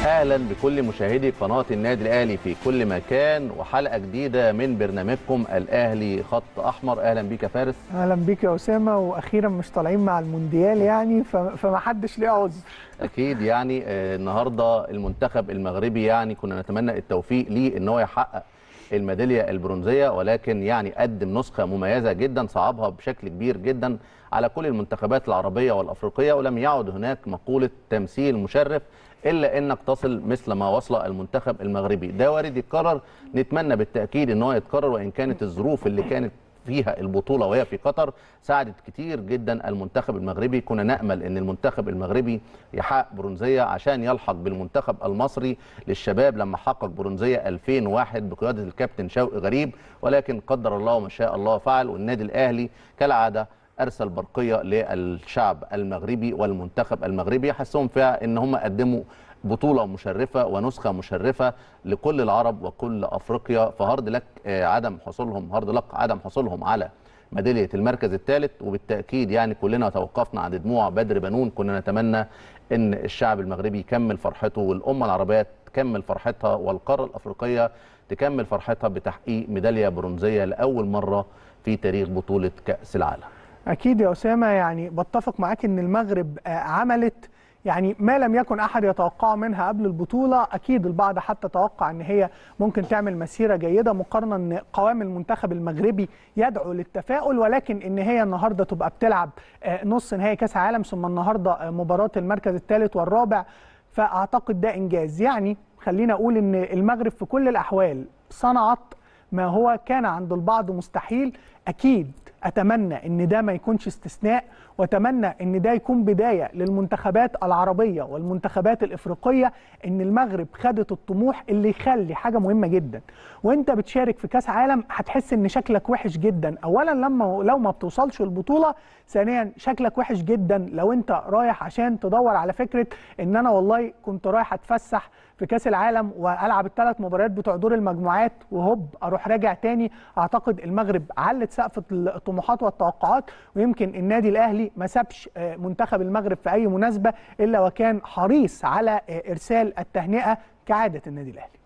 اهلا بكل مشاهدي قناه النادي الاهلي في كل مكان وحلقه جديده من برنامجكم الاهلي خط احمر اهلا بيك يا فارس اهلا بيك يا اسامه واخيرا مش طالعين مع المونديال يعني ف- فما حدش ليه عذر اكيد يعني آه، النهارده المنتخب المغربي يعني كنا نتمنى التوفيق ليه ان هو يحقق الميداليه البرونزيه ولكن يعني قدم نسخه مميزه جدا صعبها بشكل كبير جدا على كل المنتخبات العربيه والافريقيه ولم يعد هناك مقوله تمثيل مشرف الا انك تصل مثل ما وصل المنتخب المغربي ده وارد يتكرر نتمنى بالتاكيد ان هو يتكرر وان كانت الظروف اللي كانت فيها البطولة وهي في قطر ساعدت كتير جدا المنتخب المغربي كنا نأمل أن المنتخب المغربي يحقق برونزية عشان يلحق بالمنتخب المصري للشباب لما حقق برونزية 2001 بقيادة الكابتن شوقي غريب ولكن قدر الله ما شاء الله فعل والنادي الأهلي كالعادة ارسل برقيه للشعب المغربي والمنتخب المغربي حسهم فيها ان هم قدموا بطوله مشرفه ونسخه مشرفه لكل العرب وكل افريقيا فهارد لك آه، عدم حصولهم هارد لك عدم حصولهم على ميداليه المركز الثالث وبالتاكيد يعني كلنا توقفنا عند دموع بدر بنون كنا نتمنى ان الشعب المغربي يكمل فرحته والامه العربيه تكمل فرحتها والقاره الافريقيه تكمل فرحتها بتحقيق ميداليه برونزيه لاول مره في تاريخ بطوله كاس العالم اكيد يا اسامه يعني بتفق معاك ان المغرب آه، عملت يعني ما لم يكن احد يتوقعه منها قبل البطوله اكيد البعض حتى توقع ان هي ممكن تعمل مسيره جيده مقارنه ان قوام المنتخب المغربي يدعو للتفاؤل ولكن ان هي النهارده تبقى بتلعب آه، نص نهائي كاس عالم ثم النهارده آه، مباراه المركز الثالث والرابع فاعتقد ده انجاز يعني خلينا اقول ان المغرب في كل الاحوال صنعت ما هو كان عند البعض مستحيل اكيد اتمنى ان ده ما يكونش استثناء واتمنى ان ده يكون بدايه للمنتخبات العربيه والمنتخبات الافريقيه ان المغرب خدت الطموح اللي يخلي حاجه مهمه جدا وانت بتشارك في كاس عالم هتحس ان شكلك وحش جدا اولا لما لو ما بتوصلش البطوله ثانيا شكلك وحش جدا لو انت رايح عشان تدور على فكره ان انا والله كنت رايح اتفسح في كاس العالم والعب الثلاث مباريات بتوع دور المجموعات وهوب اروح راجع تاني اعتقد المغرب علت سقف الطموحات والتوقعات ويمكن النادي الاهلي ما سابش آه، منتخب المغرب في اي مناسبه الا وكان حريص على آه، ارسال التهنئه كعاده النادي الاهلي